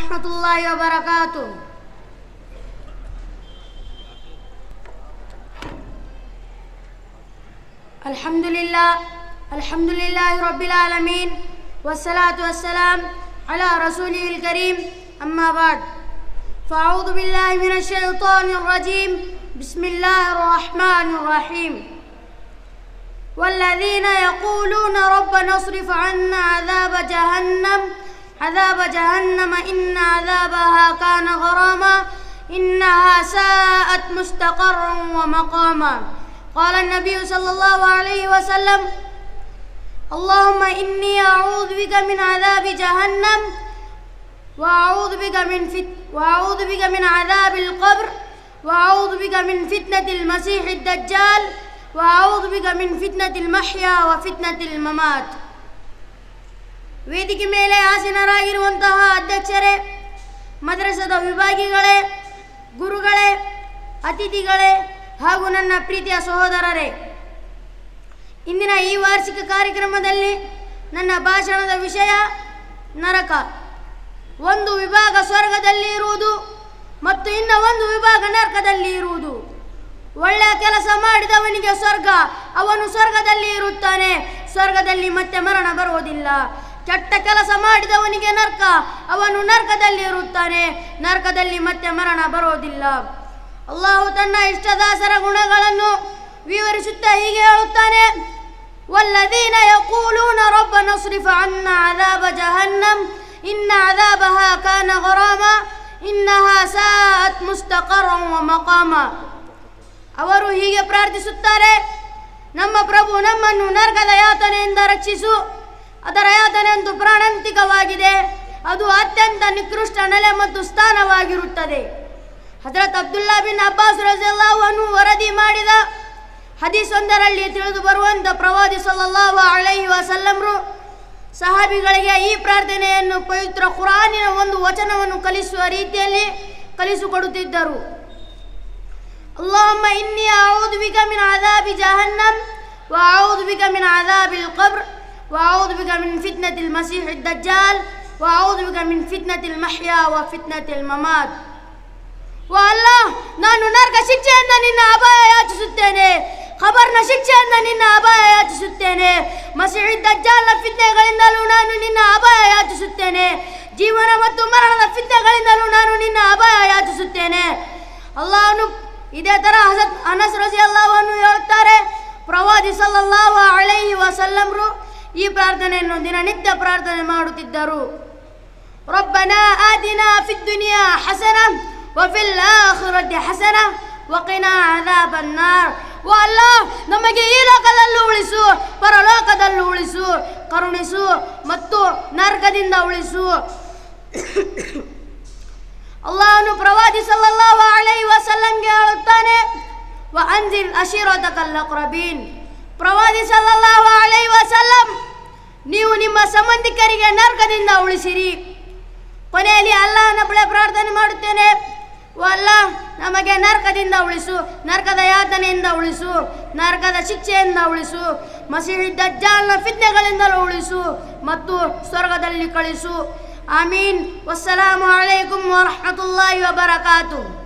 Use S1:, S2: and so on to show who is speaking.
S1: ورحمة الله وبركاته الحمد لله الحمد لله رب العالمين والصلاة والسلام على رسوله الكريم أما بعد فأعوذ بالله من الشيطان الرجيم بسم الله الرحمن الرحيم والذين يقولون ربنا اصرف عنا عذاب جهنم عذاب جهنم إن عذابها كان غراما إنها ساءت مستقرا ومقاما قال النبي صلى الله عليه وسلم اللهم إني أعوذ بك من عذاب جهنم وأعوذ بك من فت وأعوذ بك من عذاب القبر وأعوذ بك من فتنة المسيح الدجال وأعوذ بك من فتنة المحيا وفتنة الممات ವೇದಿಕೆ ಮೇಲೆ ಆಸೀನರಾಗಿರುವಂತಹ ಅಧ್ಯಕ್ಷರೇ ಮದ್ರಸದ ವಿಭಾಗಿಗಳೇ ಗುರುಗಳೇ ಅತಿಥಿಗಳೇ ಹಾಗೂ ನನ್ನ ಪ್ರೀತಿಯ ಸಹೋದರರೇ ಇಂದಿನ ಈ ವಾರ್ಷಿಕ ಕಾರ್ಯಕ್ರಮದಲ್ಲಿ ನನ್ನ ಭಾಷಣದ ವಿಷಯ ನರಕ ಒಂದು ವಿಭಾಗ ಸ್ವರ್ಗದಲ್ಲಿ ಇರುವುದು ಮತ್ತು ಇನ್ನು ಒಂದು ವಿಭಾಗ ನರಕದಲ್ಲಿ ಇರುವುದು ಒಳ್ಳೆಯ ಕೆಲಸ ಮಾಡಿದವನಿಗೆ ಸ್ವರ್ಗ ಅವನು ಸ್ವರ್ಗದಲ್ಲಿ ಇರುತ್ತಾನೆ ಸ್ವರ್ಗದಲ್ಲಿ ಮತ್ತೆ ಮರಣ ಬರುವುದಿಲ್ಲ ಕೆಟ್ಟ ಕೆಲಸ ಮಾಡಿದವನಿಗೆ ನರ್ಕ ಅವನು ನರ್ಕದಲ್ಲಿ ಇರುತ್ತಾನೆ ನರ್ಕದಲ್ಲಿ ಮತ್ತೆ ಮರಣ ಬರೋದಿಲ್ಲ ಅಲ್ಲಾಹು ತನ್ನ ಇಷ್ಟದಾಸರ ಗುಣಗಳನ್ನು ವಿವರಿಸುತ್ತಾ ಹೀಗೆ ಹೇಳುತ್ತಾನೆ والذين يقولون ربنا اصرف عنا عذاب جهنم إن عذابها كان غراما إنها ساءت مستقرا ومقاما ಅವರು ಹೀಗೆ ಪ್ರಾರ್ಥಿಸುತ್ತಾರೆ ನಮ್ಮ ಪ್ರಭು ನಮ್ಮನ್ನು ನರಕದ ಯಾತನೆಯಿಂದ ರಕ್ಷಿಸು ಅದರ ಯಾತನೆ ಒಂದು ಪ್ರಾಣಾಂತಿಕವಾಗಿದೆ ಅದು ಅತ್ಯಂತ ನಿಕೃಷ್ಟ ನೆಲೆ ಮತ್ತು ಸ್ಥಾನವಾಗಿರುತ್ತದೆ ಹಜರತ್ ಅಬ್ದುಲ್ಲಾ ಬಿನ್ ಅಬ್ಬಾಸ್ ರಜಲ್ಲಾಹು ವರದಿ ಮಾಡಿದ ಹದೀಸ್ ಒಂದರಲ್ಲಿ ತಿಳಿದು ಬರುವಂತ ಪ್ರವಾದಿ ಸಲ್ಲಲ್ಲಾಹು ಅಲೈಹಿ ವಸಲ್ಲಂರು ಸಹಾಬಿಗಳಿಗೆ ಈ ಪ್ರಾರ್ಥನೆಯನ್ನು ಪವಿತ್ರ ಕುರಾನಿನ ಒಂದು ವಚನವನ್ನು ಕಲಿಸುವ ರೀತಿಯಲ್ಲಿ ಕಲಿಸಿಕೊಡುತ್ತಿದ್ದರು اللهم إني أعوذ بك من عذاب جهنم وأعوذ بك من عذاب القبر وأعوذ بك من فتنة المسيح الدجال وأعوذ بك من فتنة المحيا وفتنة الممات ಅಲ್ಲ ನಾನು ನರ್ಕ ಶಿಕ್ಷೆಯಿಂದ ನಿನ್ನ ಅಪಾಯ ಯಾಚಿಸುತ್ತೇನೆ ಖಬರ್ನ ಶಿಕ್ಷೆಯಿಂದ ನಿನ್ನ ಅಪಾಯ ಯಾಚಿಸುತ್ತೇನೆ ಮಸೀಹ್ ದಜ್ಜಾಲ್ನ ಫಿತ್ನೆಗಳಿಂದಲೂ ನಾನು ನಿನ್ನ ಅಪಾಯ ಯಾಚಿಸುತ್ತೇನೆ ಜೀವನ ಮತ್ತು ಮರಣದ ಫಿತ್ನೆಗಳಿಂದಲೂ ನಾನು ನಿನ್ನ ಅಪಾಯ ಯಾಚಿಸುತ್ತೇನೆ ಅಲ್ಲಾಹನು ಇದೇ ತರ ಹಸತ್ ಅನಸ್ ರಜಿ ಅಲ್ಲಾಹವನ್ನು ಹೇಳುತ್ತಾರೆ ಪ್ರವಾದಿ ಸಲ್ಲಲ್ಲಾಹು ಅಲೈಹಿ ವಸಲ್ಲಂರು ಈ ಪ್ರಾರ್ಥನೆಯನ್ನು ದಿನನಿತ್ಯ ಪ್ರಾರ್ಥನೆ ಮಾಡುತ್ತಿದ್ದರು ربنا آتنا في الدنيا حسنة وفي الآخرة حسنة وقنا عذاب النار ವಲ್ಲ ನಮಗೆ ಈ ಲೋಕದಲ್ಲೂ ಉಳಿಸು ಪರಲೋಕದಲ್ಲೂ ಉಳಿಸು ಕರುಣಿಸು ಮತ್ತು ನರಕದಿಂದ ಉಳಿಸು ಅಲ್ಲಾಹನು ಪ್ರವಾದಿ ಸಲ್ಲಲ್ಲಾಹು ಅಲೈಹಿ ವಸಲ್ಲಂಗೆ ಹೇಳುತ್ತಾನೆ ವ ಅನ್ಜಿಲ್ ಅಶಿರೋತಕಲ್ ಅಕ್ರಬೀನ್ ಪ್ರವಾದಿ ಸಲ್ಲಲ್ಲಾಹು ಅಲೈಹಿ ವಸಲ್ಲಂ ನೀವು ನಿಮ್ಮ ಸಂಬಂಧಿಕರಿಗೆ ನರಕದಿಂದ ಉಳಿಸಿರಿ ಕೊನೆಯಲ್ಲಿ ಅಲ್ಲಾಹನ ಬಳಿ ಪ್ರಾರ್ಥನೆ ಮಾಡುತ್ತೇನೆ ಓ ಅಲ್ಲ ನಮಗೆ ನರಕದಿಂದ ಉಳಿಸು ನರಕದ ಯಾತನೆಯಿಂದ ಉಳಿಸು ನರಕದ ಶಿಕ್ಷೆಯಿಂದ ಉಳಿಸು ಮಸೀಹಿ ದಜ್ಜಾಲ್ನ ಫಿತ್ನೆಗಳಿಂದಲೂ ಉಳಿಸು ಮತ್ತು ಸ್ವರ್ಗದಲ್ಲಿ ಕಳಿಸು ಆಮೀನ್ ವಸ್ಸಲಾಮು ಅಲೈಕುಂ ವರಹಮತುಲ್ಲಾಹಿ ವಬರಕಾತು